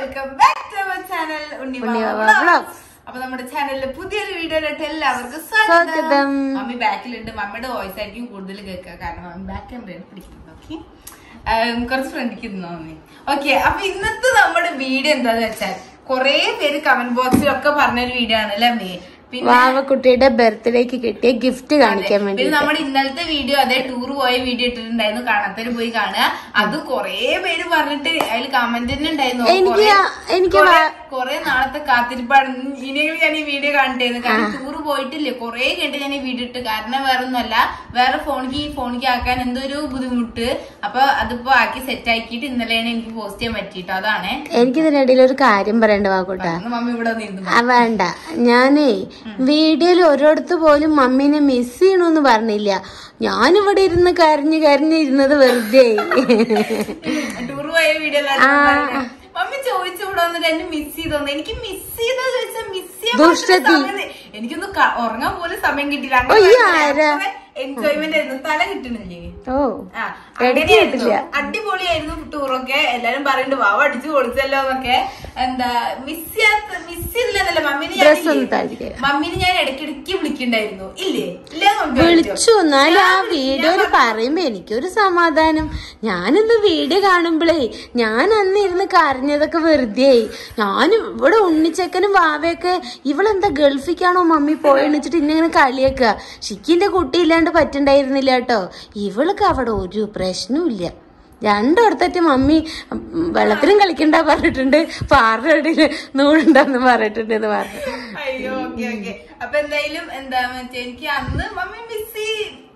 Welcome back to our channel Unnivava Vlogs. അപ്പൊ നമ്മുടെ ചാനലിലെ പുതിയൊരു വീഡിയോയിലോട്ട് എല്ലാവർക്കും സ്വാഗതം. സ്വാഗതം മമ്മി ബാക്കിലുണ്ട് മമ്മിയുടെ വോയിസ് ആയിരിക്കും കൂടുതൽ കേൾക്കുക കാരണം മമ്മി ബാക്ക് ക്യാമറയാണ് പിടിക്കുന്നത് ഓക്കെ കുറച്ച് ഫ്രണ്ടിക്ക് ഇരുന്നോ മമ്മി ഓക്കെ അപ്പൊ ഇന്നത്തെ നമ്മുടെ വീഡിയോ എന്താന്ന് വെച്ചാൽ കൊറേ പേര് കമന്റ് ബോക്സിലൊക്കെ പറഞ്ഞൊരു വീഡിയോ ആണ് അല്ലേ അമ്മേ പിന്നെ വാവക്കുട്ടിയുടെ ബർത്ത്ഡേക്ക് കിട്ടിയ ഗിഫ്റ്റ് കാണിക്കാൻ പിന്നെ വേണ്ടി നമ്മുടെ ഇന്നലത്തെ വീഡിയോ അതേ ടൂർ പോയ വീഡിയോ ഇട്ടിട്ടുണ്ടായിരുന്നു കാണാത്തവര് പോയി കാണുക അത് കൊറേ പേര് പറഞ്ഞിട്ട് അതിൽ കമന്റ് തന്നെ ഉണ്ടായിരുന്നു എനിക്ക് കൊറേ- ആ- എനിക്ക് കൊറേ- വാ- കൊറേ നാളത്തെ കാത്തിരിപ്പാണ് ഇനിയെങ്കിലും ഞാൻ ഈ വീഡിയോ കണ്ടിരുന്നു കാരണം ടൂർ പോയിട്ടില്ലേ കൊറേ കണ്ട് ഞാൻ ഈ വീഡിയോ ഇട്ട് കാരണം വേറെ ഒന്നുമല്ല വേറെ ഫോണിക്ക് ഈ ഫോണിക്ക് ആക്കാൻ എന്തോ ഒരു ബുദ്ധിമുട്ട് അപ്പൊ അതിപ്പോ ആക്കി സെറ്റ് ആക്കിയിട്ട് ഇന്നലെയാണ് എനിക്ക് പോസ്റ്റ് ചെയ്യാൻ പറ്റിട്ടോ അതാണ് എനിക്കിതിനിടയിൽ ഒരു കാര്യം പറയണ്ട വാക്കുട്ട അന്ന് മമ്മി ഇവിടെ വന്നിരുന്നു ആ വേണ്ട ഞാനേ വീഡിയോയിൽ ഓരോടത്ത് പോലും മമ്മീനെ മിസ് ചെയ്യണമെന്ന് പറഞ്ഞില്ല ഞാനിവിടെ ഇരുന്ന് കരഞ്ഞു കരഞ്ഞു ഇരുന്നത് വെറുതെ ടൂർ പോയ വീഡിയോ മമ്മി ചോദിച്ചു ഇവിടെ വന്നിട്ട് എന്നെ മിസ് ചെയ്തോന്ന് എനിക്ക് മിസ് ചെയ്തോ ചോദിച്ചാൽ മിസ് ചെയ്യാൻ ദുഷ്ടത്തി. പറ്റുന്ന സമയം- എനിക്കൊന്ന് ക- ഉറങ്ങാൻ പോലും സമയം കിട്ടിയില്ല ഓ, ഈ ആരാ? എൻജോയ്മെന്റ് ആയിരുന്നു തല കിട്ടണില്ലേ ഓ ആ, ഇടയ്ക്ക് അങ്ങനെയായിരുന്നു. കിട്ടില്ല. അടിപൊളിയായിരുന്നു ടൂറൊക്കെ എല്ലാരും പറയുന്നുണ്ട് വാവ അടിച്ചു പൊളിച്ചല്ലോ എന്നൊക്കെ എന്താ മിസ് ചെയ്യാത്ത മിസ് ചെയ്തില്ലെന്നല്ല മമ്മിനെ ഞാൻ Dress ഒന്ന് ഇല്ലേ? താഴ്ത്തിക്ക്. മമ്മിനെ ഞാൻ ഇടയ്ക്കിടയ്ക്ക് വിളിക്കണ്ടായിരുന്നു ഇല്ലേ ഇല്ലേ മമ്മി വിളിച്ചു എന്നാലും ആ വീഡിയോയില് പറയുമ്പോ എനിക്കൊരു സമാധാനം ഞാനിന്ന് വീഡിയോ കാണുമ്പോഴേ ഞാൻ അന്ന് ഇരുന്ന് കരഞ്ഞതൊക്കെ വെറുതെ ഞാൻ ഇവിടെ ഉണ്ണിച്ചക്കനും വാവയൊക്കെ ഇവളെന്താ ഗൾഫിക്കാണോ മമ്മി പോയെന്നിച്ചിട്ട് ഇന്നിങ്ങനെ കളിയാക്കുക ഷിക്കിന്റെ കുട്ടി ഇല്ലാണ്ട് പറ്റുണ്ടായിരുന്നില്ല കേട്ടോ ഇവൾക്ക് അവിടെ ഒരു പ്രശ്നവുമില്ല രണ്ടിടത്തേറ്റ് മമ്മി ഉം, വെള്ളത്തിലും കളിക്കണ്ട പറഞ്ഞിട്ടുണ്ട് പാറയുടെ നൂടുണ്ടെന്ന് പറഞ്ഞിട്ടുണ്ട് എന്ന് പറഞ്ഞു അയ്യോ ഓക്കെ ഓക്കെ അപ്പൊ എന്തായാലും എന്താ വെച്ചാ എനിക്ക് അന്ന് മമ്മി മിസ്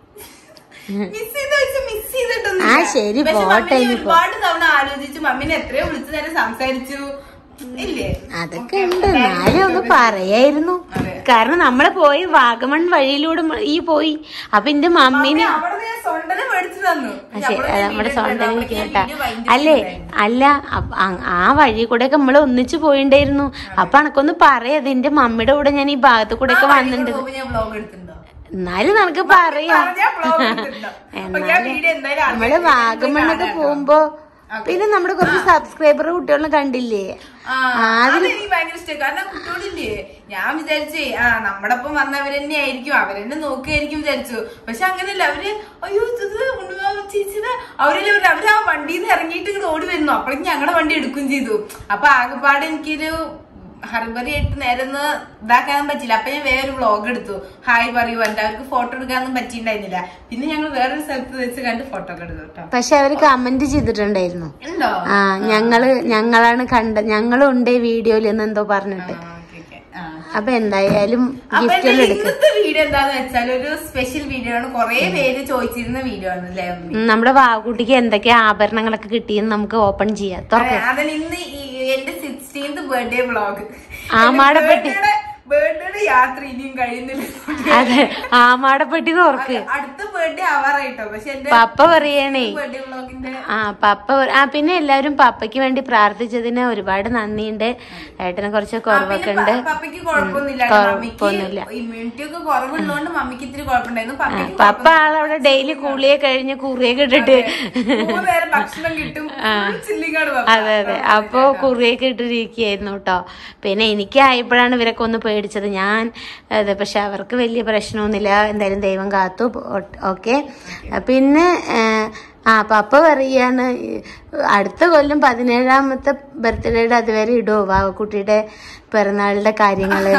മിസ് ചെയ്ത വെച്ച് മിസ് ചെയ്തിട്ടൊന്നും ആ, ശരി, പോട്ടെ ഇനിയിപ്പോ. ഒരുപാട് തവണ ആലോചിച്ചു മമ്മിനെ എത്രയോ വിളിച്ചു നേരം സംസാരിച്ചു ഇല്ലേ അതൊക്കെ ഉണ്ട് എന്നാലും ഒന്ന് പറയായിരുന്നു അതെ. കാരണം നമ്മള് പോയി വാഗമൺ വഴിയിലൂടെ മ- ഈ പോയി അപ്പൊ എന്റെ മമ്മീനെ മമ്മി അവിടെ ഞാൻ സൊണ്ടനെ മേടിച്ചു തന്നു ആ, ശരി, അത് നമ്മുടെ സ്വന്തം അപ്പോഴേക്കും കേട്ടാ video wind അല്ലേ ചെയ്തിട്ടുണ്ടായിരുന്നു. അല്ല അപ്പ- ആ- ആ വഴി കൂടെ ഒക്കെ നമ്മള് ഒന്നിച്ചു പോയിണ്ടായിരുന്നു അപ്പൊ എനക്കൊന്ന് പറയാം എന്റെ മമ്മിയുടെ കൂടെ ഞാൻ ഈ ഭാഗത്ത് കൂടെ ഒക്കെ ആ വഴിയിൽ വന്നിട്ടുണ്ട് പോകുമ്പോ ഞാൻ vlog എടുത്തിട്ടുണ്ടോ? എന്നാലും നമുക്ക് പറയാം പറഞ്ഞാ vlog എടുത്തിട്ടുണ്ടോ? അപ്പൊ ഞാൻ എന്നാലും video എന്തായാലും ആദ്യം നമ്മള് വാഗമണ്ണൊക്കെ കാണാം. പോകുമ്പോ പിന്നെ നമ്മുടെ കുറച്ച് സബ്സ്ക്രൈബർ കുട്ടികളും കണ്ടില്ലേ ആ, അതെനിക്ക് ഭയങ്കര ഇഷ്ടമായി കാരണം കുട്ടിയോടില്ലേ ഞാൻ വിചാരിച്ചേ ആ നമ്മുടെ ഒപ്പം വന്നവർ തന്നെ ആയിരിക്കും അവരെന്നെ നോക്കുകയായിരിക്കും വിചാരിച്ചു പക്ഷെ അങ്ങനെയല്ല അവര് അയ്യോ ഇത് ഉണ്ണിമാവ ചേച്ചിയുടെ അവരെല്ലാം പറഞ്ഞു അവര് ആ വണ്ടിയിൽ നിന്ന് ഇറങ്ങിയിട്ട് ഇങ്ങോട്ട് ഓടി വരുന്നു അപ്പോഴേക്കും ഞങ്ങളുടെ വണ്ടി എടുക്കുകയും ചെയ്തു അപ്പൊ ആകെപ്പാട് എനിക്കൊരു ഹർബറി ആയിട്ട് നേരെ ഒന്ന് ഇതാക്കാൻ പറ്റില്ല അപ്പൊ ഞാൻ വേറൊരു വ്ളോഗ് എടുത്തു ഹായ് പറയൂ എല്ലാവർക്കും ഫോട്ടോ എടുക്കാനൊന്നും പറ്റിയിട്ടുണ്ടായിരുന്നില്ല പിന്നെ ഞങ്ങൾ വേറൊരു സ്ഥലത്ത് വെച്ച് കണ്ട് ഫോട്ടോ ഒക്കെ എടുത്തു കേട്ടോ പക്ഷെ അവര് കമന്റ് ചെയ്തിട്ടുണ്ടായിരുന്നു ഉണ്ടോ ആ ഞങ്ങള് ഞങ്ങളാണ് കണ്ട ഞങ്ങളും ഉണ്ട് വീഡിയോയിൽ എന്ന് എന്തോ പറഞ്ഞിട്ട് ആ, ഓക്കേ, ഓക്കേ. ആ. അപ്പൊ എന്തായാലും അപ്പൊ ഗിഫ്റ്റുകൾ എന്തായാലും എടുക്കും ഇന്നത്തെ വീഡിയോ എന്താന്ന് വെച്ചാൽ ഒരു സ്പെഷ്യൽ വീഡിയോ ആണ് കൊറേ പേര് ചോദിച്ചിരുന്ന വീഡിയോ ആണ് അല്ലേ അമ്മി? ഉം, നമ്മുടെ വാവുകുട്ടിക്ക് എന്തൊക്കെ ആഭരണങ്ങളൊക്കെ കിട്ടിയെന്ന് നമുക്ക് ഓപ്പൺ ചെയ്യാം തുറക്കാം അതിന് ഇന്ന് ഈ എന്റെ സിക്സ്റ്റീൻത് ബർത്ത്ഡേ വ്ളോഗ് ആമാടപ്പെട്ടി. ബർത്ത്ഡേയുടെ യാത്ര ഇനിയും കഴിയുന്നില്ല അതെ ആമാടപ്പെട്ടി തുറക്ക് അടുത്ത ബർത്ത്ഡേ ആവാറായിട്ടോ പക്ഷെ എന്റെ പപ്പ പറയണേ ബർത്ത്ഡേ വ്ളോഗിന്റെ ആ പപ്പ പറ- ആ പിന്നെ എല്ലാവരും പപ്പയ്ക്ക് വേണ്ടി പ്രാർത്ഥിച്ചതിന് ഒരുപാട് നന്ദിയുണ്ട് ഏട്ടന് കുറച്ച് കുറവൊക്കെ ഉണ്ട് പപ്പയ്ക്ക് കുഴപ്പമൊന്നുമില്ല ഉം, മമ്മിക്ക് കുഴപ്പമൊന്നുമില്ല. ഇമ്മ്യൂണിറ്റി ഒക്കെ കുറവുള്ളതുകൊണ്ട് മമ്മിക്ക് ഇത്തിരി കുഴപ്പമുണ്ടായിരുന്നു പപ്പയ്ക്ക് പപ്പ ആളവിടെ ഡെയിലി കുളിയെ കഴിഞ്ഞ് കുറിയൊക്കെ ഇട്ടിട്ട് മൂന്ന് നേരം ഭക്ഷണം കിട്ടും ചില്ലിങ്ങാട് അതെ അതെ അപ്പോ കുറിയൊക്കെ ഇട്ടിരിക്കുകയായിരുന്നു കേട്ടോ പിന്നെ എനിക്കായപ്പോഴാണ് ഇവരൊക്കെ ഒന്ന് പേടിച്ചത് ഞാൻ അതെ പക്ഷെ അവർക്ക് വലിയ പ്രശ്നമൊന്നുമില്ല എന്തായാലും ദൈവം കാത്തു ഓക്കെ പിന്നെ ഏഹ്, ആ പപ്പ പറയാണ് ഈ അടുത്ത കൊല്ലം പതിനേഴാമത്തെ ബർത്ത്ഡേയുടെ അതുവരെ ഇടുവോ വാവക്കുട്ടിയുടെ പിറന്നാളിന്റെ കാര്യങ്ങള്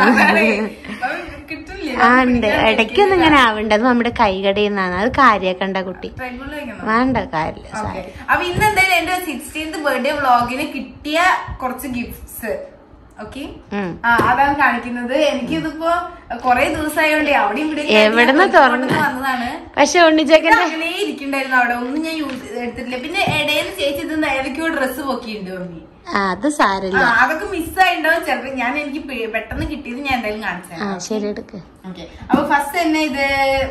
കിട്ടില്ലേ ആ ഉണ്ട് ഇടയ്ക്കൊന്നും ഇങ്ങനെ ആവണ്ട അത് നമ്മുടെ കൈകടയിൽ നിന്നാണ് അത് കാര്യാക്കണ്ട കുട്ടി ട്രൈബിളിൽ വെക്കണം. വേണ്ട കാര്യമില്ല ഓക്കേ. അപ്പൊ ഇന്ന് എന്തായാലും എന്റെ സിക്സ്റ്റീൻത് ബർത്ത്ഡേ വ്ളോഗിന് കിട്ടിയ കുറച്ച് ഗിഫ്റ്റ്സ് ഓക്കെ ഉം. ആ അതാണ് കാണിക്കുന്നത് എനിക്കിതിപ്പോ കൊറേ ദിവസമായോണ്ട് അവിടെ ഇവിടെ എവിടുന്ന് തുറന്ന്? വന്നതാണ് പക്ഷെ ഉണ്ണിച്ചക്കന്റെ അങ്ങനെ ഇരിക്കണ്ടായിരുന്നു അവിടെ ഒന്നും ഞാൻ യൂസ് എടുത്തിട്ടില്ല പിന്നെ ഇടയിൽ ചേച്ചി ഇത് ഏതൊക്കെയോ ഡ്രസ്സ് പൊക്കിയിട്ടുണ്ട് മമ്മി ആ അത് സാരില്ല ആ അതൊക്കെ മിസ്സായിണ്ടാവും ചിലപ്പോ ഞാൻ എനിക്ക് പെ- പെട്ടെന്ന് കിട്ടിയത് ഞാൻ എന്തായാലും കാണിച്ചു ആ ശരി എടുക്ക് ഓക്കെ അപ്പൊ ഫസ്റ്റ് തന്നെ ഇത്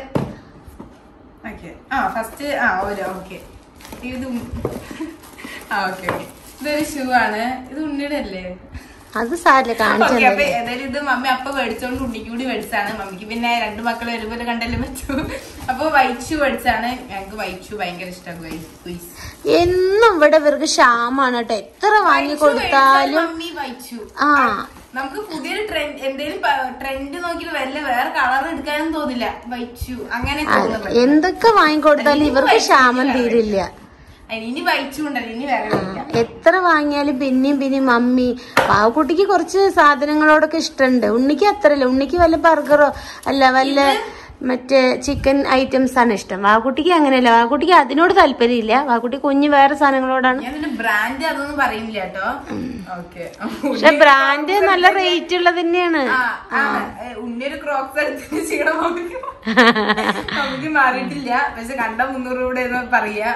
ഓക്കെ ആ ഫസ്റ്റ് ആ ഒരു ഓക്കെ ഇത് ഉം- ആ ഓക്കെ ഓക്കെ ഇതൊരു ഷൂ ആണ് ഇത് ഉണ്ണിയുടെ അല്ലേ അത് സാരില്ല കാണിച്ചു ഓക്കെ അപ്പൊ ഏതായാലും ഇത് മമ്മി അപ്പൊ മേടിച്ചോണ്ട് ഉണ്ണിക്ക് കൂടി മേടിച്ചാണ് മമ്മിക്ക് പിന്നെ രണ്ട് മക്കൾ ഒരുപോലെ കണ്ടല്ലേ പറ്റൂ അപ്പൊ വൈച്ചു മേടിച്ചാണ് ഞങ്ങക്ക് വൈച്ചു ഭയങ്കര ഇഷ്ടമാണ് ഗുയ്സ് എന്നും ഇവിടെ ഇവർക്ക് ക്ഷാമാണ് കേട്ടോ എത്ര വാങ്ങി കൊടുത്താലും മമ്മി വൈച്ചു ആ നമുക്ക് പുതിയൊരു ട്രെൻഡ് എന്തെങ്കിലും ട്രെൻഡ് നോക്കിയിട്ട് വല്ല വേറെ കളർ എടുക്കാനും തോന്നില്ല വൈച്ചു അങ്ങനെ തോന്നുന്നത് എന്തൊക്കെ വാങ്ങിക്കൊടുത്താലും ഇവർക്ക് ക്ഷാമം തീരില്ല അതിന് ഇനി വൈച്ചു ഉണ്ടല്ലോ ഇനി വേറെ കഴിക്കാം എത്ര വാങ്ങിയാലും പിന്നെയും പിന്നെയും മമ്മി പാവക്കുട്ടിക്ക് കുറച്ച് സാധനങ്ങളോടൊക്കെ ഇഷ്ടമുണ്ട് ഉണ്ണിക്ക് അത്രല്ല ഉണ്ണിക്ക് വല്ല ബർഗറോ അല്ല വല്ല മറ്റേ ചിക്കൻ ഐറ്റംസ് ആണ് ഇഷ്ടം വാക്കുട്ടിക്ക് അങ്ങനെയല്ല വാക്കുട്ടിക്ക് അതിനോട് താല്പര്യമില്ല വാക്കുട്ടി കുഞ്ഞ് വേറെ സാധനങ്ങളോടാണ് ഞാൻ ഇതിന്റെ ബ്രാൻഡ് അതൊന്നും പറയുന്നില്ല കേട്ടോ ഓക്കെ പക്ഷെ ബ്രാൻഡ് നല്ല റേറ്റ് ഉള്ളത് തന്നെയാണ് ഉണ്ണി ഒരു ക്രോക്സ് എടുത്തതിന് ക്ഷീണം മമ്മിക്ക് മമ്മിക്ക് മാറിയിട്ടില്ല പക്ഷെ കണ്ട മുന്നൂറ് രൂപയുടെ എന്ന് പറയാ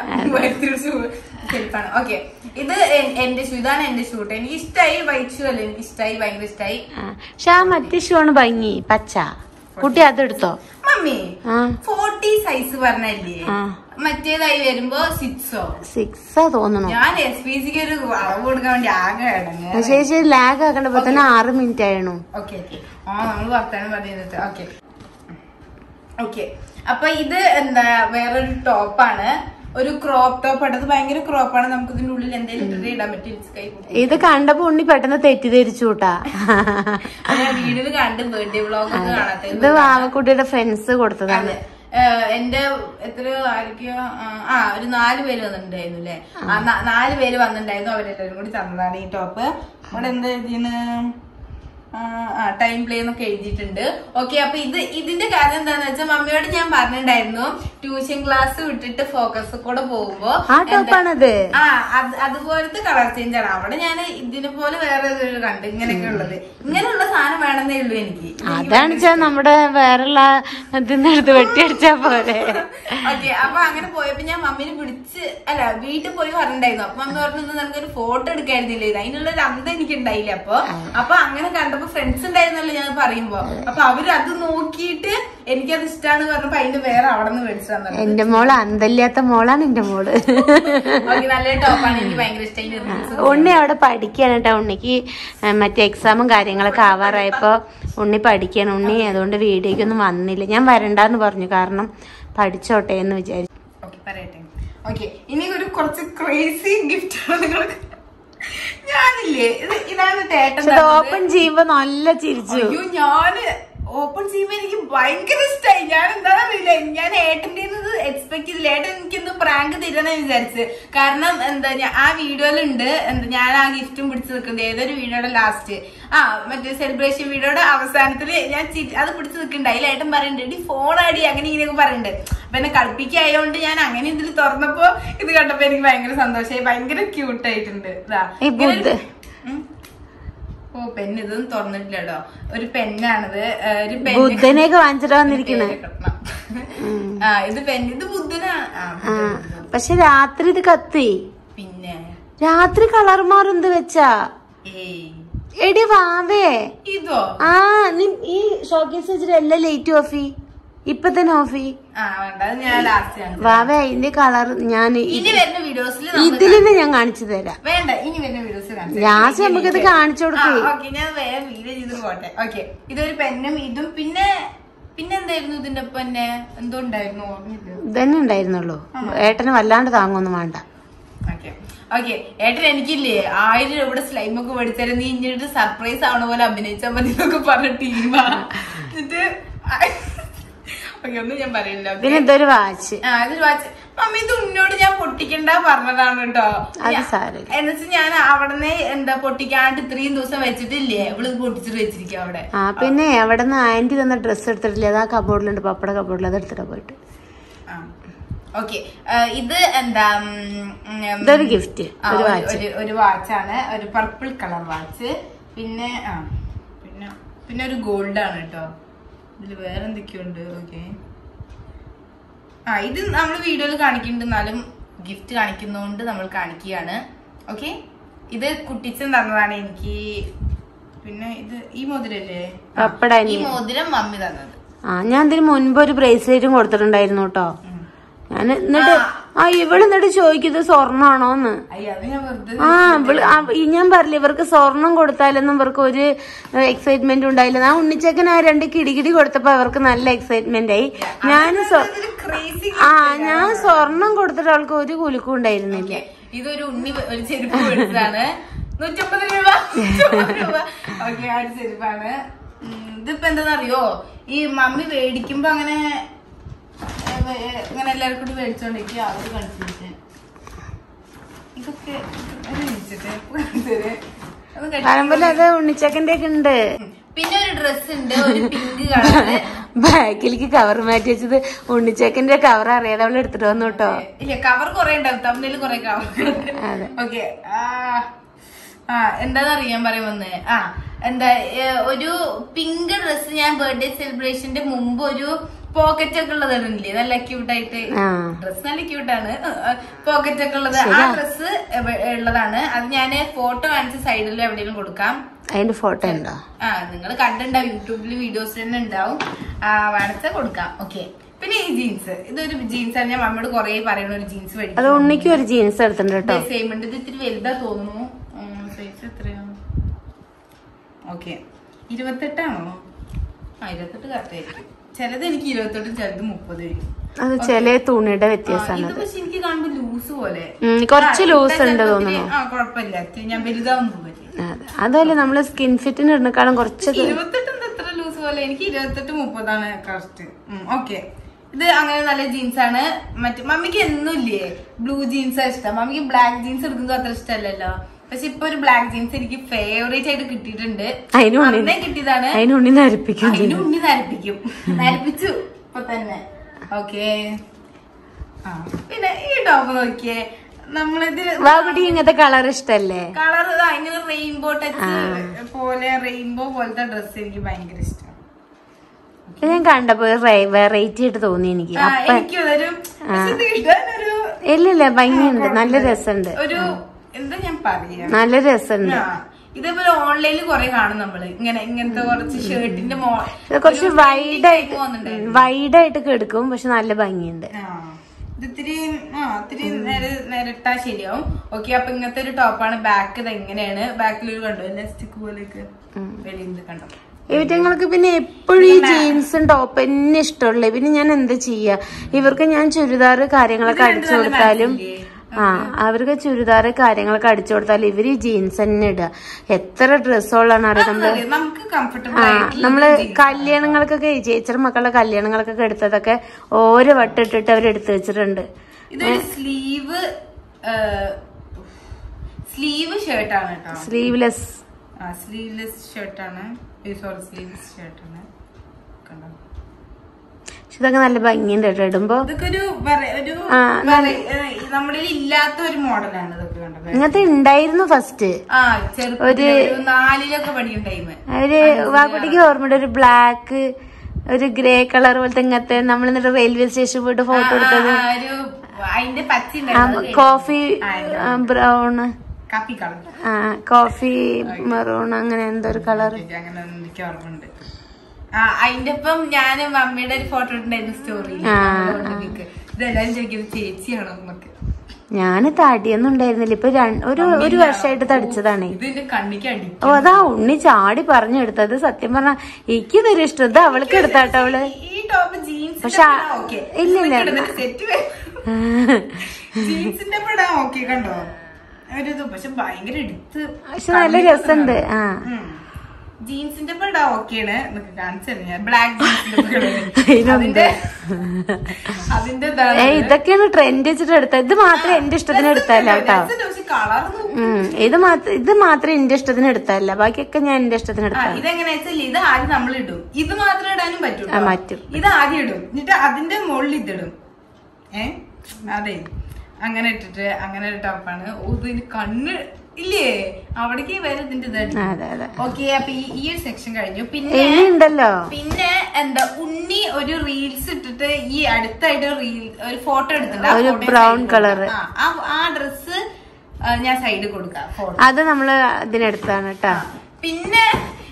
സെൽഫാണ് ഓക്കെ ഇത് എ- എന്റെ ഷൂ ഇതാണ് എന്റെ ഷൂട്ട് എനിക്ക് ഇഷ്ടമായി വൈറ്റ് ഷൂ അല്ല എനിക്ക് ഇഷ്ടമായി ഭയങ്കര ഇഷ്ടമായി ആ. പക്ഷെ ആ മറ്റേ ഷൂ ആണ് ഭംഗി പച്ച കുട്ടി അതെടുത്തോ മമ്മി ആ ഫോർട്ടി സൈസ് പറഞ്ഞല്ലേ ആ. മറ്റേതായി വരുമ്പോ സിക്സോ സിക്സാ തോന്നണു ഞാൻ എസ് പി സിക്ക് ഒരു അളവ് കൊടുക്കാൻ വേണ്ടി ആകെ ഇടങ്ങ ചേച്ചി ലാഗ് ആക്കണ്ടപ്പോ തന്നെ ആറ് മിനിറ്റ് ആയിരുന്നു ഓക്കെ ഓക്കെ ആ നമ്മൾ വർത്താനം പറഞ്ഞിട്ട് ഓക്കെ ഓക്കെ അപ്പൊ ഇത് എന്താ വേറൊരു ടോപ്പാണ് ഒരു ക്രോപ്പ് ടോപ്പ് ആണ് അത് ഭയങ്കര ക്രോപ്പാണ് നമുക്ക് ഇതിന്റെ ഉള്ളിൽ എന്തെങ്കിലും ഇട്ടിട്ട് ഇടാൻ പറ്റും കൈ ഇത് കണ്ടപ്പോ ഉണ്ണി പെട്ടെന്ന് തെറ്റിദ്ധരിച്ചു കൂട്ടാ ഞാൻ വീഡിയോയിൽ കണ്ട് ബർത്ത്ഡേ വ്ളോഗ് ഒന്നും കാണാത്ത ഇത് വാവക്കുട്ടിയുടെ ഫ്രണ്ട്സ് കൊടുത്തതാണ് അതെ ഏഹ് എന്റെ എത്ര ആരൊക്കെയോ ആ, ആ ഒരു നാല് പേര് വന്നിട്ടുണ്ടായിരുന്നു അല്ലേ ആ ന- നാല് പേര് വന്നിട്ടുണ്ടായിരുന്നു അവരെല്ലാവരും കൂടി തന്നതാണ് ഈ ടോപ്പ് അവിടെ എന്താ എഴുതിയാണ് ആ ടൈം പ്ലേ എന്നൊക്കെ എഴുതിയിട്ടുണ്ട് ഓക്കെ അപ്പൊ ഇത് ഇതിന്റെ കാര്യം എന്താന്ന് വെച്ചാൽ മമ്മിയോട് ഞാൻ പറഞ്ഞിട്ടുണ്ടായിരുന്നു ട്യൂഷൻ ക്ലാസ് വിട്ടിട്ട് ഫോക്കസ് കൂടെ പോകുമ്പോ ആ ടോപ്പാണത് ആ അത് അതുപോലത്തെ കളർ ചേഞ്ച് ആണ് അവിടെ ഞാൻ ഇതിനെ പോലെ വേറെ ഒരു കണ്ട് ഇങ്ങനെയൊക്കെ ഉള്ളത് ഇങ്ങനെയുള്ള സാധനം വേണമെന്നേ ഉള്ളൂ എനിക്ക് അതാണ് വെച്ചാ നമ്മുടെ വേറെയുള്ള ഇതിന്ന് എടുത്ത് വെട്ടിയടിച്ചാ പോരെ ഓക്കെ അപ്പൊ അങ്ങനെ പോയപ്പോ ഞാൻ മമ്മീനെ വിളിച്ച് അല്ല വീട്ടിൽ പോയി പറഞ്ഞിട്ടുണ്ടായിരുന്നു അപ്പൊ മമ്മി പറഞ്ഞു നിനക്കൊരു ഫോട്ടോ എടുക്കായിരുന്നില്ല ഇത് അതിനുള്ള ഒരു അന്തം എനിക്ക് ഉണ്ടായില്ല അപ്പൊ അപ്പൊ അങ്ങനെ കണ്ടപ്പോ ഫ്രണ്ട്സ് ഉണ്ടായിരുന്നല്ലോ ഞാൻ പറയുമ്പോ അപ്പൊ അവര് അത് നോക്കിയിട്ട് എനിക്കത് ഇഷ്ടമാണ് പറഞ്ഞപ്പോ അതിന്റെ വേറെ അവിടെ നിന്ന് മേടിച്ചു തന്നത് എന്റെ മോള് അന്തല്ലാത്ത മോളാണ് എന്റെ മോള് ഓക്കെ നല്ല ടോപ്പാണ് എനിക്ക് ഭയങ്കര ഇഷ്ടമായി ഉണ്ണി അവിടെ പഠിക്കാണ് കേട്ടോ ഉണ്ണിക്ക് ആ, മറ്റേ എക്സാമും കാര്യങ്ങളൊക്കെ ആവാറായപ്പോ ഉണ്ണി പഠിക്കാണ് ഉണ്ണി അതുകൊണ്ട് വീഡിയോക്കൊന്നും വന്നില്ല ഞാൻ വരണ്ടാന്ന് പറഞ്ഞു കാരണം പഠിച്ചോട്ടെ എന്ന് വിചാരിച്ചു ഓക്കെ പറയട്ടെ ഓക്കെ ഇനി ഒരു കുറച്ച് ക്രേസി ഗിഫ്റ്റ് ആണ് നിങ്ങൾക്ക് ഞാനില്ലേ ഇത് ഇതാണ് തേട്ടൻ പക്ഷെ ഇത് തന്നത്. ഓപ്പൺ ചെയ്യുമ്പോ നല്ല ചിരിച്ചു അയ്യോ ഞാന് ഓപ്പൺ ചെയ്യുമ്പോ എനിക്ക് ഭയങ്കര ഇഷ്ടമായി ഞാൻ എന്താണെന്ന് അറിയില്ല ഞാൻ ഏട്ടന്റെ എക്സ്പെക്ട് ചെയ്തില്ല ഏട്ടൻ എനിക്ക് എന്തോ പ്രാങ്ക് തരുന്ന വിചാരിച്ച് കാരണം എന്താ ഞാൻ ആ വീഡിയോയിലുണ്ട് എന്താ ഞാൻ ആ ഗിഫ്റ്റും പിടിച്ചു നിൽക്കുന്നത് ഏതൊരു വീഡിയോയുടെ ലാസ്റ്റ് ആ മറ്റേ സെലിബ്രേഷൻ വീഡിയോയുടെ അവസാനത്തില് ഞാൻ ചി- അത് പിടിച്ചു നിൽക്കുന്നുണ്ട് അതിൽ ഏട്ടൻ പറയുന്നുണ്ട് ഈ ഫോൺ അടി അങ്ങനെ ഇങ്ങനെയൊക്കെ പറയുന്നുണ്ട് അപ്പൊ എന്നെ കളിപ്പിക്കായോണ്ട് ഞാൻ അങ്ങനെ ഇതിൽ തുറന്നപ്പോ ഇത് കണ്ടപ്പോ എനിക്ക് ഭയങ്കര സന്തോഷമായി ഭയങ്കര ക്യൂട്ട് ആയിട്ടുണ്ട് ഇതാ ഈ ഇങ്ങനെ ഒരു- ബുദ്ധ- ഉം. ഓ പെൻ ഇതൊന്നും തുറന്നിട്ടില്ല കേട്ടോ ഒരു പെന്നാണിത് ആ, ഒരു പെൻ ബുദ്ധനെയൊക്കെ വാങ്ങിച്ചിട്ട് വന്നിരിക്കണേ ആ ഇത് പെൻ ഇത് ബുദ്ധനാണ് ആ, ആ ബുദ്ധൻ. പക്ഷെ രാത്രി ഇത് കത്തി പിന്നെ രാത്രി കളർ മാറുന്നത് വെച്ചാ ഏയ് എടി വാവേ ഇതോ ആ നീ ഈ ഷോക്കേസ് വെച്ചിട്ട് എല്ലാം ലൈറ്റ് ഓഫി ഇപ്പൊ തന്നെ ഓഫി ആ വേണ്ട അത് ഞാൻ ലാസ്റ്റ് കാണിച്ചു വാവേ അതിന്റെ കളർ ഞാൻ ഇനി വരുന്ന വീഡിയോസിൽ ഇതിൽ ഞാൻ കാണിച്ചു തരാം വേണ്ട ഇനി വരുന്ന വീഡിയോസ് ലാസ്റ്റ് നമുക്കിത് കാണിച്ചു കൊടുക്കേ ഓക്കെ ഞാൻ വേറെ വീഡിയോ ചെയ്ത് പോട്ടെ ഓക്കെ ഇതൊരു പെന്നും ഇതും പിന്നെ പിന്നെ എന്തായിരുന്നു ഇതിന്റെ ഒപ്പം തന്നെ എന്തോ ഉണ്ടായിരുന്നു ഓർമ്മയില്ല ഇതന്നെ ഉണ്ടായിരുന്നുള്ളൂ ഏട്ടന് വല്ലാണ്ട് താങ്ങൊന്നും വേണ്ട ഓക്കെ ഓക്കെ ഏട്ടൻ എനിക്കില്ലേ ആയിരം രൂപയുടെ സ്ലൈം ഒക്കെ മേടിച്ചാലും നീ ഇഞ്ഞിട്ട് സർപ്രൈസ് ആവണ പോലെ അഭിനയിച്ചാൽ മതി എന്നൊക്കെ പറഞ്ഞ ടീമാ എന്നിട്ട് ഓക്കെ ഒന്നും ഞാൻ പറയില്ല okay? പിന്നെ ഇതൊരു വാച്ച് ആ ഇത് വാച്ച് മമ്മി ഇത് ഉന്നോട് ഞാൻ പൊട്ടിക്കണ്ട പറഞ്ഞതാണ് കേട്ടോ അത് സാരമില്ല എന്നുവെച്ചാൽ ഞാൻ അവിടുന്ന് എന്താ പൊട്ടിക്കാണ്ട് ഇത്രയും ദിവസം വെച്ചിട്ടില്ലേ ഇവള് പൊട്ടിച്ചിട്ട് വെച്ചിരിക്കും അവിടെ ആ പിന്നെ അവിടെ നിന്ന് ആന്റി തന്ന ഡ്രസ്സ് എടുത്തിട്ടില്ല അത് ആ കബോർഡിലുണ്ട് പപ്പട കബോർഡിൽ അത് എടുത്തിട്ടാ പോയിട്ട് ഓക്കെ ഇത് എന്താ ഉം, ഉം, ഇതൊരു ഗിഫ്റ്റ് ആ, ഒരു ഒരു- വാച്ച് ഒരു ഒരു വാച്ചാണ് ഒരു പർപ്പിൾ കളർ വാച്ച് പിന്നെ ആ പിന്നെ പിന്നെ ഒരു ഗോൾഡ് ആണ് കേട്ടോ ഇതിൽ വേറെ എന്തൊക്കെയുണ്ട് ഓക്കെ ആ ഇത് നമ്മൾ വീഡിയോയിൽ കാണിക്കുന്നുണ്ട് എന്നാലും ഗിഫ്റ്റ് കാണിക്കുന്നതുകൊണ്ട് നമ്മൾ കാണിക്കുകയാണ് ഓക്കെ ഇത് കുട്ടിച്ചൻ തന്നതാണ് എനിക്ക് പിന്നെ ഇത് ഈ മോതിരല്ലേ പപ്പട ഈ മോതിരം മമ്മി തന്നത് ആ ഞാൻ ഇതിന് മുൻപ് ഒരു ബ്രേസ്ലെറ്റും കൊടുത്തിട്ടുണ്ടായിരുന്നു കേട്ടോ ഉം. ഞാൻ എന്നിട്ട് ആ, ആ ഇവള് എന്നിട്ട് ചോദിക്കുന്നത് സ്വർണ്ണാണോന്ന് അയ്യ അത് ഞാൻ വെറുതെ ആ ഇവള് ആ, ഈ ഞാൻ പറഞ്ഞില്ല ഇവർക്ക് സ്വർണം കൊടുത്താലൊന്നും ഇവർക്ക് ഒരു എക്സൈറ്റ്മെന്റ് ഉണ്ടായില്ല ആ ഉണ്ണിച്ചക്കൻ ആ രണ്ട് കിടികിടി കൊടുത്തപ്പോ അവർക്ക് നല്ല എക്സൈറ്റ്മെന്റ് ആയി ഞാൻ സ്വ- ക്രേസി ആ ഞാൻ സ്വർണം കൊടുത്തിട്ട് അവൾക്ക് ഒരു കുലുക്കും ഉണ്ടായിരുന്നില്ല ഇതൊരു ഉണ്ണി വ- ഒരു ചെരുപ്പ് മേടിച്ചതാണ് നൂറ്റമ്പത് രൂപ നൂറ്റമ്പത് രൂപ ഓക്കെ ആ ഒരു ചെരുപ്പാണ് ഉം, ഇതിപ്പോ എന്താണെന്നറിയോ ഈ മമ്മി മേടിക്കുമ്പോ അങ്ങനെ ഏ, ഏ, ഇങ്ങനെ എല്ലാവർക്കും കൂടി മേടിച്ചോണ്ടിരിക്കും അവര് കൺഫ്യൂഷൻ ഇതൊക്കെ ഒരു മിനിറ്റ്, ഇപ്പൊ കാണിച്ചുതരാം. ഒന്ന് കടി- പറയുമ്പോലെ അത് ഉണ്ണിച്ചക്കന്റെ ഒക്കെ ഉണ്ട് പിന്നെ ഒരു ഡ്രസ് ഉണ്ട് ഒരു പിങ്ക് കളറ് ബാക്കിലേക്ക് കവർ മാറ്റി വെച്ചത് ഉണ്ണിച്ചക്കന്റെ കവർ അറിയാതെ അവൾ എടുത്തിട്ട് വന്നു കേട്ടോ ഇല്ല കവർ കുറെ ഉണ്ടാവും തമ്മിൽ കുറെ കവർ അതെ. ഓക്കെ ആ എന്താന്നറിയാൻ പറയാൻ വന്നേ ആ എന്താ ഏ, ഒരു പിങ്ക് ഡ്രസ് ഞാൻ ബർത്ത്ഡേ സെലിബ്രേഷന്റെ മുമ്പ് ഒരു പോക്കറ്റ് ഒക്കെ ഉള്ളത് ഇടുന്നില്ലേ നല്ല ക്യൂട്ടായിട്ട് ആ ഡ്രസ് നല്ല ക്യൂട്ടാണ് പോക്കറ്റ് ഒക്കെ ഉള്ളത് ആ ഡ്രസ് ഉള്ളതാണ് അത് ഞാൻ ഫോട്ടോ കാണിച്ച് സൈഡിൽ എവിടെയെങ്കിലും കൊടുക്കാം അതിന്റെ ഫോട്ടോ ഉണ്ടോ ആ നിങ്ങൾ കണ്ടിട്ടുണ്ടാവും യൂട്യൂബിൽ വീഡിയോസ് തന്നെ ഉണ്ടാവും ആ വേണച്ച കൊടുക്കാം ഓക്കെ പിന്നെ ഈ ജീൻസ് ഇതൊരു ജീൻസ് ആണ് ഞാൻ മമ്മിയോട് കുറെ പറയുന്ന ഒരു ജീൻസ് അത് മേടിക്കും ഉണ്ണിക്കും ഒരു ജീൻസ് എടുത്തിട്ടുണ്ട് കേട്ടോ സെയിം ഉണ്ട് ഇത് ഇത്തിരി വലുതാ തോന്നുന്നു സൈസ് എത്രയാണ് ഓക്കെ ഇരുപത്തെട്ടാണോ ആ ഇരുപത്തെട്ട് കറക്റ്റ് ആയിരിക്കും ചിലത് എനിക്ക് ഇരുപത്തെട്ടും ചിലത് മുപ്പത് വരും അത് ചില തുണിയുടെ ആ, വ്യത്യാസമാണ് ഇത് പക്ഷെ എനിക്ക് കാണുമ്പോ ലൂസ് പോലെ ഉം, കുറച്ച് ആ, ലൂസ് ഇട്ടാ ഉണ്ട് ചിലപ്പോ തോന്നുന്നു ഇത്തിരി- ആ കുഴപ്പമില്ല ഇത്തിരി ഞാൻ വലുതാവും തോന്നില്ല അതെ അതല്ല നമ്മള് സ്കിൻ ഫിറ്റിന് ഇടുന്നേക്കാളും കുറച്ച് ഇരുപത്തെട്ട് എന്താ എത്ര ലൂസ് പോലെ എനിക്ക് ഇരുപത്തെട്ട് മുപ്പതാണ് കറക്റ്റ് ഓക്കെ ഇത് അങ്ങനെ നല്ല ജീൻസ് ആണ് മറ്റേ മമ്മിക്ക് എന്നും ഇല്ലേ ബ്ലൂ ജീൻസ് ഇഷ്ടം മമ്മിക്ക് ബ്ലാക്ക് ജീൻസ് എടുക്കുന്നത് അത്ര ഇഷ്ടമല്ലല്ലോ പക്ഷെ ഇപ്പൊ ഒരു ബ്ലാക്ക് ജീൻസ് എനിക്ക് ഫേവറേറ്റ് ആയിട്ട് കിട്ടിയിട്ടുണ്ട് അതിന് ഉണ്ണി അന്നേ കിട്ടിയതാണ് അതിന് ഉണ്ണി നരിപ്പിക്കും അതിന് ഉണ്ണി നരപ്പിക്കും നരപ്പിച്ചു ഇപ്പൊ തന്നെ ഓക്കെ ആ പിന്നെ ഈ ടോപ്പ് നോക്കിയേ നമ്മളിത് വാകുട്ടി ഇങ്ങനത്തെ കളർ ഇഷ്ടല്ലേ കളർ ഇങ്ങനെ റെയിൻബോ ടച്ച് പോലെ റെയിൻബോ പോലത്തെ ഡ്രസ്സ് എനിക്ക് ഭയങ്കര ഇഷ്ടമാണ് ഇത് ഞാൻ കണ്ടപ്പോ വെറൈറ്റി ആയിട്ട് തോന്നി എനിക്ക് ആ, അപ്പൊ എനിക്ക് അതൊരു പക്ഷെ ഇത് ഇടാനൊരു ഇല്ല ഇല്ല ഭംഗിയുണ്ട് നല്ല രസമുണ്ട് ഒരു എന്താ ഞാൻ പറയാ നല്ല രസമുണ്ട് ആ, ഇതേപോലെ ഓൺലൈനിൽ കുറെ കാണും നമ്മള് ഇങ്ങനെ ഇങ്ങനത്തെ കുറച്ച് ഷർട്ടിന്റെ മോ ഇത് കുറച്ച് ഒരു വൈഡായിട്ട് type വന്നിട്ടുണ്ടായിരുന്നു. വൈഡായിട്ട് കിടക്കും പക്ഷെ നല്ല ഭംഗിയുണ്ട് ആ, ഇത് ഇത്തിരി ആ ഇത്തിരി നേരെ നേരിട്ടാ ശരിയാവും ഓക്കെ അപ്പൊ ഇങ്ങനത്തെ ഒരു ടോപ്പാണ് ബാക്ക് ഇത് എങ്ങനെയാണ് ബാക്കിൽ ഒരു കണ്ടോ നെസ്റ്റിക് പോലെയൊക്കെ വെളിയിൽ കണ്ടോ ഇവറ്റങ്ങൾക്ക് പിന്നെ എപ്പോഴും ഈ ജീൻസും ടോപ്പ് തന്നെ ഇഷ്ടമുള്ളേ പിന്നെ ഞാൻ എന്താ ചെയ്യാ ഇവർക്ക് ഞാൻ ചുരിദാർ കാര്യങ്ങളൊക്കെ അടിച്ചു കൊടുത്താലും ആ അവർക്ക് ചുരിദാർ കാര്യങ്ങളൊക്കെ അടിച്ചു കൊടുത്താലും ഇവര് ഈ ജീൻസ് തന്നെ ഇടുക എത്ര ഡ്രസ്സുകളാണ് അറിയാം നമ്മള് അതെ, നമുക്ക് കംഫർട്ടബിൾ ആ ആയിട്ടുള്ള നമ്മള് കല്യാണങ്ങൾക്കൊക്കെ ചേച്ചിയുടെ മക്കളുടെ കല്യാണങ്ങൾക്കൊക്കെ എടുത്തതൊക്കെ ഓരോ വട്ടം ഇട്ടിട്ട് അവർ എടുത്തു വെച്ചിട്ടുണ്ട് ഇതൊരു സ്ലീവ് സ്ലീവ് ഷർട്ടാണ് കേട്ടോ സ്ലീവ്ലെസ് ആ സ്ലീവ്ലെസ് ഷർട്ടാണ് സോറി സ്ലീവ്ലെസ് ഷർട്ടാണ് കണ്ടോ ഇതൊക്കെ നല്ല ഭംഗിയുണ്ട് കേട്ടോ ഇടുമ്പോ ഇതൊക്കെ ഒരു വേറെ- ഒരു ആ, വേറെ- ഏ, നമ്മുടെ ഇല്ലാത്ത ഒരു മോഡലാണ് ഇതൊക്കെ കണ്ടത് ഇങ്ങനത്തെ ഉണ്ടായിരുന്നു ഫസ്റ്റ് ആ ചെറുപ്പത്തിൽ ഒരു നാലിലൊക്കെ പഠിക്കുന്ന ടൈം അവര് വാക്കുട്ടിക്ക് ഓർമ്മയുടെ ഒരു ബ്ലാക്ക് ഒരു ഗ്രേ കളർ പോലത്തെ ഇങ്ങനത്തെ നമ്മൾ എന്നിട്ട് റെയിൽവേ സ്റ്റേഷൻ പോയിട്ട് ഫോട്ടോ എടുത്തത് ഒരു അതിന്റെ പച്ച ആ, ഉണ്ടായിരുന്നു കോഫി ബ്രൗൺ കാപ്പി കളർ ആ കോഫി മെറൂൺ അങ്ങനെ എന്തോ ഒരു കളർ അങ്ങനെ എനിക്ക് ഓർമ്മയുണ്ട് ആ അതിന്റെ ഒപ്പം ഞാൻ മമ്മിയുടെ ഒരു ഫോട്ടോ ഇട്ടുണ്ടായിരുന്നു സ്റ്റോറിയിൽ ആ, ഇതെല്ലാരും ചോദിക്കുന്നത് ചേച്ചിയാണോ എന്നൊക്കെ ഞാന് തടിയൊന്നും ഉണ്ടായിരുന്നില്ല ഇപ്പൊ രണ്ട്- ഒരു ഒരു വർഷമായിട്ട് തടിച്ചതാണേ ഇത് എന്റെ കണ്ണിക്ക് അടി ഓ അതാ ഉണ്ണി ചാടി പറഞ്ഞു എടുത്തത് സത്യം പറഞ്ഞ എനിക്കിതൊരു ഇഷ്ടം ഇത് അവൾക്ക് എടുത്താട്ടോ അവള് ഈ ടോപ്പ് ജീൻസ് പക്ഷെ ആ- ഓക്കെ ഇല്ല, ഇല്ല. സെറ്റ് ജീൻസിന്റെ പടാ ഓക്കെ കണ്ടോ ഒരു ഇത് പക്ഷെ ഭയങ്കര എടുത്ത് പക്ഷെ നല്ല രസമുണ്ട് ആ ജീൻസിന്റെ പടാ ഓക്കെയാണ് എന്നൊക്കെ കാണിച്ചു ഞാൻ ബ്ലാക്ക് ജീൻസിന്റെ അതിനെന്ത്? അതിന്റെ അതിന്റെ ഇതാണ് ഏ ഇതൊക്കെയാണ് ട്രെൻഡ് വെച്ചിട്ട് എടുത്തത് ഇത് മാത്രം എന്റെ ഇഷ്ടത്തിന് എടുത്തല്ല കേട്ടോ രസമുണ്ട്, പക്ഷെ കളർ ഉം ഇത് മാത്രം ഇത് മാത്രം എന്റെ ഇഷ്ടത്തിന് എടുത്തല്ല ബാക്കിയൊക്കെ ഞാൻ എന്റെ ഇഷ്ടത്തിന് ആ എടുത്ത ഇതെങ്ങനെയാ വെച്ചാൽ ഇത് ആദ്യം നമ്മൾ ഇടും ഇത് മാത്രം ഇടാനും പറ്റും ആ, ട്ടോ. പറ്റും. ഇത് ആദ്യം ഇടും എന്നിട്ട് അതിന്റെ മുകളിൽ ഇതിടും ഏ അതെ അങ്ങനെ ഇട്ടിട്ട് അങ്ങനെ ഒരു ടോപ്പാണ് ഓ ഇതിന് കണ്ണ് ഇല്ലേ അവിടേക്ക് വരെ ഇതിന്റെ ഇതായിട്ട് അതെ അതെ ഓക്കെ അപ്പൊ ഈ ഈ ഒരു സെക്ഷൻ കഴിഞ്ഞു പിന്നെ ഇനി ഉണ്ടല്ലോ പിന്നെ എന്താ ഉണ്ണി ഒരു റീൽസ് ഇട്ടിട്ട് ഈ അടുത്തായിട്ട് റീൽ ഒരു ഫോട്ടോ എടുത്തിട്ടുണ്ട് ആ ഒരു photo brown side colour. കൊടുക്കാം. ആ, ആ- ആ ഡ്രസ്സ് ഞാൻ സൈഡിൽ കൊടുക്കാം ഫോട്ടോ അത് നമ്മള് ഇതിനെടുത്താണ് കേട്ടാ പിന്നെ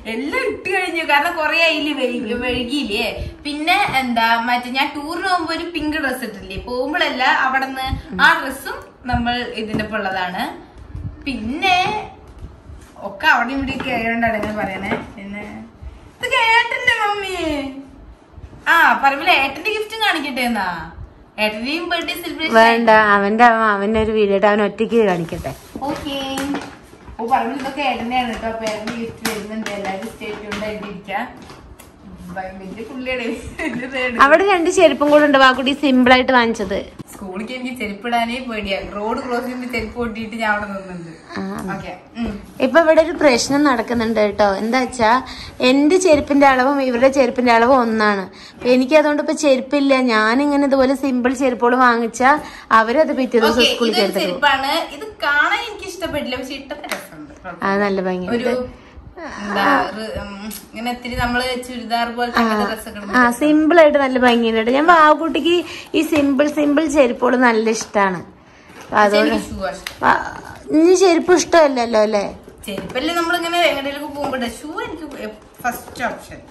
എല്ലാം ഇട്ട് കഴിഞ്ഞു കാരണം കൊറേ ആയില്ലേ വൈകി വൈകിയില്ലേ പിന്നെ എന്താ മറ്റേ ഞാൻ ടൂറിന് പോകുമ്പോ ഒരു പിങ്ക് ഡ്രസ് ഇട്ടില്ലേ പോകുമ്പോഴല്ല അവിടെ നിന്ന് ആ ഡ്രസ്സും നമ്മൾ ഇതിന്റെ ഒപ്പം ഉള്ളതാണ് പിന്നെ ഒക്കെ അവിടെ ഇവിടെ കേഴണ്ടാണ് ഞാൻ പറയണേ പിന്നെ ഇത് കേട്ടന്റെ മമ്മി ആ പറമ്പില് ഏട്ടന്റെ ഗിഫ്റ്റും കാണിക്കട്ടെ എന്നാ ഏട്ടന്റെയും ബർത്ത്ഡേ സെലിബ്രേഷൻ വേണ്ട അവന്റെ അവന്റെ ഒരു വീഡിയോ ഇട്ട് അവൻ ഒറ്റയ്ക്ക് കാണിക്കട്ടെ ഓക്കെ ഓ പറമ്പിൽ ഇതൊക്കെ ഏട്ടനെയാണ് കേട്ടോ അപ്പൊ ഏട്ടന്റെ ഗിഫ്റ്റ് വരുന്നുണ്ട് എല്ലാവരും സ്റ്റേറ്റ് ഉണ്ടായിട്ടിരിക്കാം വലിയ പുള്ളിയുടെ അവിടെ രണ്ട് ചെരുപ്പും കൂടെ ഉണ്ട് വാക്കുട്ടി സിമ്പിൾ ആയിട്ട് വാങ്ങിച്ചത് സ്കൂളിലേക്ക് എനിക്ക് ചെരുപ്പിടാനേ പേടിയാണ് റോഡ് ക്രോസ് ചെയ്യുമ്പോൾ ചെരുപ്പ് കൊട്ടിയിട്ട് ഞാൻ അവിടെ നിന്നുണ്ട് ആ. ഓക്കെ ഇപ്പൊ ഇവിടെ ഒരു പ്രശ്നം നടക്കുന്നുണ്ട് കേട്ടോ എന്താ വെച്ചാ എന്റെ ചെരുപ്പിന്റെ അളവും ഇവരുടെ ചെരുപ്പിന്റെ അളവും ഒന്നാണ് അപ്പൊ എനിക്ക് അതുകൊണ്ട് ഇപ്പൊ ചെരുപ്പില്ല ഞാൻ ഇങ്ങനെ ഇതുപോലെ സിമ്പിൾ ചെരുപ്പുകൾ വാങ്ങിച്ചാ അവരത് പിറ്റേ ദിവസം ഓക്കെ സ്കൂളിൽ ഇതൊരു എടുത്തിട്ട് പോകും ചെരുപ്പാണ് ഇത് കാണാൻ എനിക്ക് ഇഷ്ടപ്പെട്ടില്ല പക്ഷെ ഇട്ടത്തെ രസമുണ്ട് അത് നല്ല ഒരു ഭംഗിയുണ്ട് എന്താ റ്- ഉം, ഇങ്ങനെ ഇത്തിരി നമ്മള് ചുരിദാർ പോലത്തെ ഡ്രസ്സൊക്കെ ആ സിമ്പിൾ ആയിട്ട് നല്ല ഭംഗിയുണ്ട് കേട്ടോ ഞാൻ വാവുകുട്ടിക്ക് ഈ സിമ്പിൾ സിമ്പിൾ ചെരുപ്പുകൾ നല്ല ഇഷ്ടമാണ് അതുകൊണ്ട് എനിക്ക് ഷൂ ഇഷ്ടം ആ, ഇനി ചെരുപ്പ് ഇഷ്ടമല്ലല്ലോ അല്ലേ ചെരുപ്പല്ലേ നമ്മളിങ്ങനെ എങ്ങനെയൊക്കെ പോകുമ്പോ ഷൂ എനിക്ക് ഫസ്റ്റ് ഓപ്ഷൻ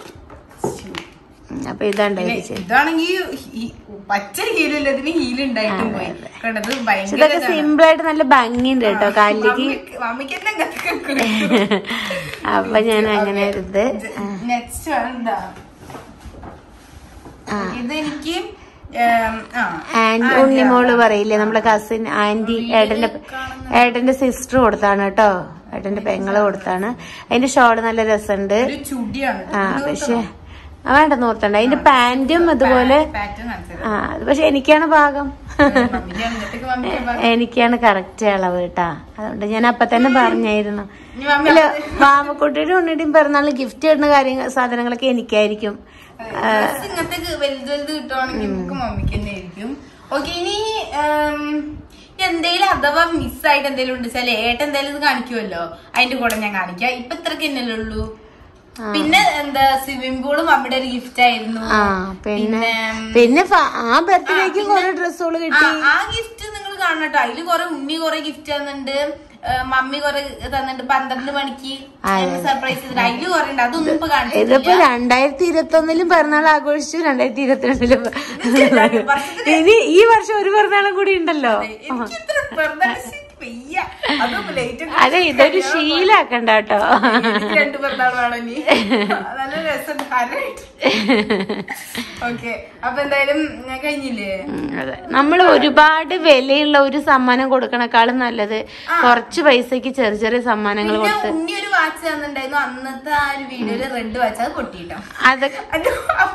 ഉം, അപ്പൊ ഇതാണ്ട് പിന്നെ ഒരു ചെരുപ്പ്. ഇതാണെങ്കിൽ ഹീ- പച്ച ഹീലില്ല ഇതിന് ഹീൽ ഉണ്ടായിട്ടും പോയി കണ്ടത് പക്ഷെ ഭയങ്കര ഇതൊക്കെ സിമ്പിൾ ആയിട്ട് നല്ല ഭംഗിയുണ്ട് കേട്ടോ കാലിലേക്ക് മമ്മിക്ക് തന്നെ അപ്പൊ ഞാൻ അങ്ങനെ ഇത് നെക്സ്റ്റ് എന്താ ആ. ഇത് എനിക്ക് ഏം, ആ ആന്റി ഉണ്ണിമോള് പറയില്ലേ നമ്മുടെ കസിൻ ആന്റി ഏട്ടന്റെ ഏട്ടന്റെ സിസ്റ്റർ കൊടുത്താണ് കേട്ടോ ഏട്ടന്റെ പെങ്ങള് കൊടുത്താണ് അതിന്റെ ഷോള് നല്ല രസമുണ്ട് ഒരു ചുടിയാണ് ആ പക്ഷെ ആ, വേണ്ട നോർത്തണ്ട അതിന്റെ പാന്റും അതുപോലെ പാറ്റേൺ കാണിച്ചത് ആ അത് പക്ഷെ എനിക്കാണ് ഭാഗം മമ്മിക്ക് അങ്ങനത്തേക്ക് മമ്മിക്ക് ഭാഗം. എനിക്കാണ് കറക്റ്റ് അളവ് കേട്ടാ അതുകൊണ്ട് ഞാൻ അപ്പൊ തന്നെ പറഞ്ഞായിരുന്നു ഇനി മമ്മി ഇല്ല മാമക്കുട്ടിയുടെ ഉണ്ണിയുടെയും പിറന്നാളിന് ഗിഫ്റ്റ് ഇടുന്ന കാര്യങ്ങൾ സാധനങ്ങളൊക്കെ എനിക്കായിരിക്കും ഡ്രസ് ഇങ്ങനത്തെ വലുത് വലുത് കിട്ടുവാണെങ്കിൽ നമുക്ക് മമ്മിക്ക് തന്നെ ആയിരിക്കും ഓക്കെ ഇനി ഉം, എന്തേലും അഥവാ മിസ്സായിട്ട് എന്തെങ്കിലും ഉണ്ട് വെച്ചാൽ ഏട്ടൻ എന്തായാലും ഇത് കാണിക്കുമല്ലോ അതിന്റെ കൂടെ ഞാൻ കാണിക്കാം ഇപ്പൊ ഇത്രക്ക് തന്നെയല്ലേ ഉള്ളൂ പിന്നെ എന്താ സ്വിമ്മിംഗ് പൂളും മമ്മിയുടെ ഒരു ഗിഫ്റ്റ് ആയിരുന്നു ആ പിന്നെ പിന്നെ ഫ- ആ ബർത്ത്ഡേക്കും കുറെ ഡ്രസ്സുകൾ ആ, കിട്ടി ആ ഗിഫ്റ്റ് നിങ്ങൾ കാണണം കേട്ടോ അതില് കൊറേ ഉണ്ണി കൊറേ ഗിഫ്റ്റ് തന്നിട്ടുണ്ട് ഏ, മമ്മി കൊറേ തന്നിട്ടുണ്ട് പന്ത്രണ്ട് മണിക്ക് സർപ്രൈസ് ചെയ്തിട്ട് അതില് കൊറേ ഉണ്ട് അതൊന്നും ഇപ്പൊ കാണിച്ചില്ല ഇതിപ്പോ രണ്ടായിരത്തി ഇരുപത്തി ഒന്നിലും പിറന്നാൾ ആഘോഷിച്ചു രണ്ടായിരത്തി ഇരുപത്തിരണ്ടിലും ഇനി ഈ വർഷം ഒരു പിറന്നാളും കൂടി ഉണ്ടല്ലോ എനിക്ക് ഇത്ര പിറന്നാള് വയ്യ അതും ലേറ്റ് അതെ ഇതൊരു ശീലാക്കണ്ട കേട്ടോ രണ്ട് പിറന്നാൾ വേണം ഇനി നല്ല രസം ഓക്കെ അപ്പൊ എന്തായാലും ഞാൻ കഴിഞ്ഞില്ലേ ഉം, അതെ നമ്മൾ ഒരുപാട് വിലയുള്ള ഒരു സമ്മാനം കൊടുക്കണേക്കാളും നല്ലത് കുറച്ച് പൈസക്ക് ചെറിയ ചെറിയ സമ്മാനങ്ങൾ പിന്നെ കൊടുത്ത് ഉണ്ണി ഒരു വാച്ച് തന്നിട്ടുണ്ടായിരുന്നു അന്നത്തെ ആ ഒരു വീഡിയോയില് റെഡ് വാച്ച് അത് പൊട്ടിയിട്ടോ അതൊക്കെ അത്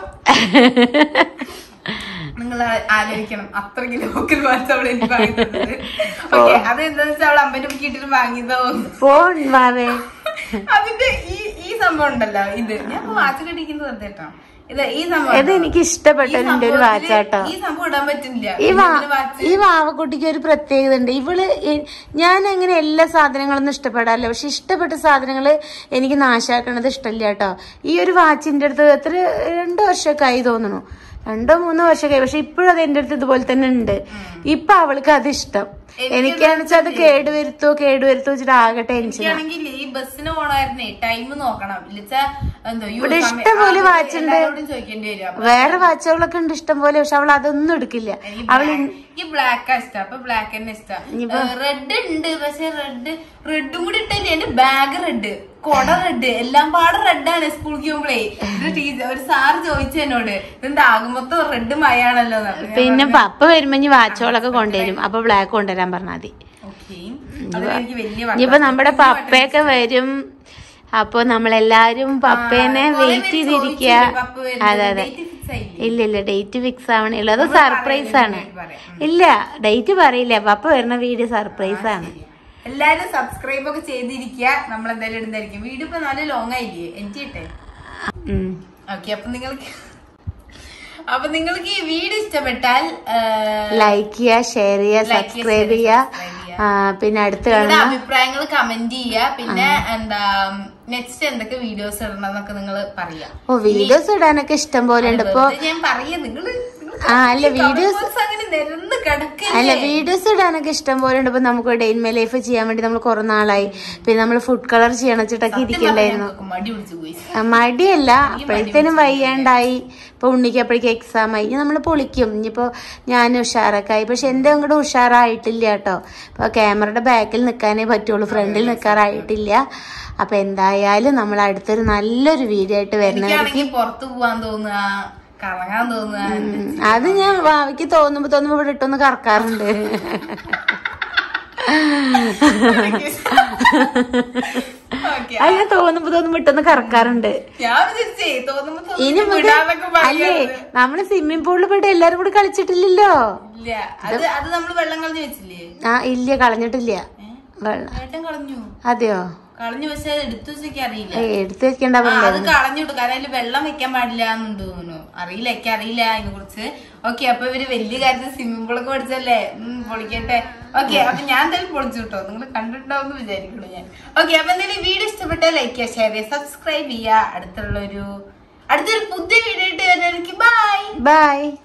നിങ്ങൾ ആലോചിക്കണം അത്രയ്ക്ക് ലോക്കൽ വാച്ച് അവൾ എനിക്ക് വാങ്ങി തന്നത് ഓക്കെ അത് എന്താന്ന് വെച്ചാൽ അവൾ അമ്പന്റെ മുക്കി ഇട്ടിട്ട് വാങ്ങിയതോ ഫോൺ വാവേ അതിന്റെ ഈ ഈ സംഭവം ഉണ്ടല്ലോ ഇത് ഞാൻ വാച്ച് കെട്ടിക്കുന്നത് കേട്ടോ ഇത് ഈ സംഭവം ഇത് എനിക്ക് ഇഷ്ടപ്പെട്ടതിന്റെ ഒരു വാച്ചാട്ടോ ഈ സംഭവം ഇടാൻ പറ്റുന്നില്ല ഈ വാ ഇതിന്റെ വാച്ച് ഈ വാവക്കുട്ടിക്ക് ഒരു പ്രത്യേകത ഉണ്ട് ഇവള് എ- ഞാൻ അങ്ങനെ എല്ലാ സാധനങ്ങളൊന്നും ഇഷ്ടപ്പെടാറില്ല പക്ഷെ ഇഷ്ടപ്പെട്ട സാധനങ്ങൾ എനിക്ക് നാശാക്കണത് ഇഷ്ടമില്ല കേട്ടോ ഈ ഒരു വാച്ചിന്റെ അടുത്ത് എത്ര രണ്ടു വർഷമൊക്കെ ആയി തോന്നുന്നു രണ്ടോ മൂന്നോ വർഷമൊക്കെ ആയി പക്ഷെ ഇപ്പോഴും അത് എന്റെ അടുത്ത് ഇതുപോലെ തന്നെ ഉണ്ട് ഇപ്പൊ അവൾക്ക് അത് ഇഷ്ടം എനിക്കാണെന്ന് വെച്ചാൽ അത് കേടുവരുത്തോ കേടുവരുത്തോ വെച്ചിട്ട് ആകെ ടെൻഷൻ എനിക്കാണെങ്കിൽ ഈ ബസ്സിന് പോണായിരുന്നേ ടൈം നോക്കണം ഇല്ലച്ചാ എന്തോ യ്യോ, ഇവിടെ സമയം- ഇഷ്ടംപോലെ ആ, watch ഉണ്ട്. എല്ലാവരോടും ചോദിക്കേണ്ടി വരും അപ്പൊ വേറെ വാച്ചുകളൊക്കെ ഉണ്ട് ഇഷ്ടം പോലെ പക്ഷെ അവൾ അതൊന്നും എടുക്കില്ല എനിക്ക് അവൾ black- എനിക്ക് ബ്ലാക്ക് ഇഷ്ടം അപ്പൊ ബ്ലാക്ക് തന്നെ ഇഷ്ടം റെഡ് ഉണ്ട് പക്ഷെ റെഡ് റെഡും കൂടി ഇട്ടില്ല എന്റെ ബാഗ് റെഡ് കൊട റെഡ് എല്ലാം പാടെ റെഡാണ് സ്കൂളിൽ പോകുമ്പോഴേ ഒരു ടീച്ചർ ഒരു സാർ ചോദിച്ചു എന്നോട് ഇതെന്താ ആകുമ്പോ റെഡ് മയാണല്ലോ പിന്നെ പപ്പ വരുമ്പോ ഇനി വാച്ചുകളൊക്കെ കൊണ്ടുവരും അപ്പൊ ബ്ലാക്ക് കൊണ്ടുവരാൻ പറഞ്ഞാൽ മതി ഓക്കെ അതെനിക്ക് വലിയ ഇനിയിപ്പോ നമ്മുടെ പപ്പയൊക്കെ വരും അപ്പൊ നമ്മളെല്ലാരും പപ്പേനെ വെയിറ്റ് ചെയ്തിരിക്കുക അതെ അതെ ഇല്ല ഇല്ല ഡേറ്റ് ഫിക്സ് ആവണേ അത് സർപ്രൈസ് ആണ് ഇല്ല ഡേറ്റ് പറയില്ല പപ്പ വരുന്ന വീഡിയോ സർപ്രൈസ് ആണ് എല്ലാരും സബ്സ്ക്രൈബ് ഒക്കെ ചെയ്തിരിക്കുക നമ്മൾ എന്തായാലും ഇടുന്നതായിരിക്കും വീഡിയോ ഇപ്പൊ നല്ല ലോങ് ആയില്ലേ എനിക്ക് ഇട്ടെ ഉം. ഓക്കെ അപ്പൊ നിങ്ങൾക്ക് അപ്പൊ നിങ്ങൾക്ക് ഈ വീഡിയോ ഇഷ്ടപ്പെട്ടാൽ ആ, ലൈക്ക് ചെയ്യുക ഷെയർ ചെയ്യുക Like ചെയ്യുക, സബ്സ്ക്രൈബ് share ചെയ്യുക subscribe ചെയ്യുക. ആ, പിന്നെ അടുത്ത് നിങ്ങളുടെ കാണുന്ന അഭിപ്രായങ്ങൾ കമന്റ് ചെയ്യുക പിന്നെ എന്താ നെക്സ്റ്റ് എന്തൊക്കെ വീഡിയോസ് ഇടണം എന്നൊക്കെ നിങ്ങൾ പറയാം ഓ വീഡിയോസ് ഇടാനൊക്കെ ഇഷ്ടം പോലെ ഉണ്ട് ഇപ്പൊ വെറുതെ ഞാൻ പറയാ നിങ്ങള് നിങ്ങൾ ആ, അല്ല, videos- Couples അങ്ങനെ നിരന്ന് കിടക്കില്ലേ അല്ല വീഡിയോസ് ഇടാനൊക്കെ ഇഷ്ടം പോലെ ഉണ്ട് ഇപ്പൊ നമുക്ക് ഡെയിൻ മൈ ലൈഫ് ചെയ്യാൻ വേണ്ടി നമ്മൾ കുറെ നാളായി പിന്നെ നമ്മൾ ഫുഡ് കളർ ചെയ്യണം വെച്ചിട്ടൊക്കെ ഇരിക്കണ്ടായിരുന്നു ഞങ്ങൾക്ക് മടി പിടിച്ചു പോയി ആ, മടിയല്ല അപ്പോഴത്തേനും വയ്യാണ്ടായി ഇപ്പൊ ഉണ്ണിക്ക് അപ്പോഴേക്ക് എക്സാം ആയി ഇനി നമ്മൾ പൊളിക്കും ഇനിയിപ്പോ ഞാൻ ഉഷാറൊക്കെ ആയി പക്ഷെ എന്റെ അങ്ങോട്ട് ഉഷാറായിട്ടില്ല കേട്ടോ ഇപ്പൊ ക്യാമറയുടെ ബാക്കിൽ നിൽക്കാനേ പറ്റുള്ളൂ ഫ്രണ്ടിൽ നിൽക്കാറായിട്ടില്ല അപ്പൊ എന്തായാലും നമ്മൾ അടുത്തൊരു നല്ലൊരു വീഡിയോ ആയിട്ട് വരുന്നതായിരിക്കും എനിക്കാണെങ്കിൽ പുറത്തു പോവാൻ തോന്നുക കറങ്ങാൻ തോന്നുക ഉം, അത് ഞാൻ ഭാവിക്ക് തോന്നുമ്പോ തോന്നുമ്പോ ഇവിടെ ഇട്ടൊന്ന് കറക്കാറുണ്ട് ഓക്കെ അത് ഞാൻ തോന്നുമ്പോ തോന്നുമ്പോ ഇട്ടൊന്ന് കറക്കാറുണ്ട് ഞാൻ വിചാരിച്ചേ തോന്നുമ്പോ ഇനി തോന്നുമ്പോ വിടാന്നൊക്കെ അല്ലേ പറയുന്നത് നമ്മള് സ്വിമ്മിംഗ് പൂളിൽ പോയിട്ട് എല്ലാരും കൂടി കളിച്ചിട്ടില്ലല്ലോ ഇല്ല അത് അത് നമ്മള് വെള്ളം കളഞ്ഞു വെച്ചില്ലേ ആ ഇല്ല കളഞ്ഞിട്ടില്ല വെള്ളം ഏട്ടൻ കളഞ്ഞു അതെയോ കളഞ്ഞു പക്ഷെ അത് എടുത്തു വെച്ചൊക്കെ അറിയില്ല ഏ, എടുത്ത് വെക്കണ്ട ആ, പറഞ്ഞത് അത് കളഞ്ഞിട്ടു കാരണം അതിൽ വെള്ളം വെക്കാൻ പാടില്ല എന്നുണ്ട് തോന്നുന്നു അറിയില്ല എനിക്ക് അറിയില്ല അതിനെ കുറിച്ച് ഓക്കെ അപ്പൊ ഇവര് വലിയ കാര്യത്തിൽ സ്വിമ്മിംഗ് പൂളൊക്കെ പഠിച്ചല്ലേ ഉം, പൊളിക്കട്ടെ ഓക്കെ അപ്പൊ ഞാൻ എന്തായാലും പൊളിച്ചു കിട്ടോ നിങ്ങൾ കണ്ടിട്ടുണ്ടാവും എന്ന് വിചാരിക്കുള്ളൂ ഞാൻ ഓക്കെ അപ്പൊ എന്തായാലും വീഡിയോ ഇഷ്ടപ്പെട്ടാൽ ലൈക്ക് ചെയ്യുക ഷെയർ ചെയ്യുക സബ്സ്ക്രൈബ് ചെയ്യുക അടുത്തുള്ള ഒരു അടുത്തൊരു പുതിയ വീഡിയോ ഇട്ട് വരുന്നതായിരിക്കും ബൈ ബൈ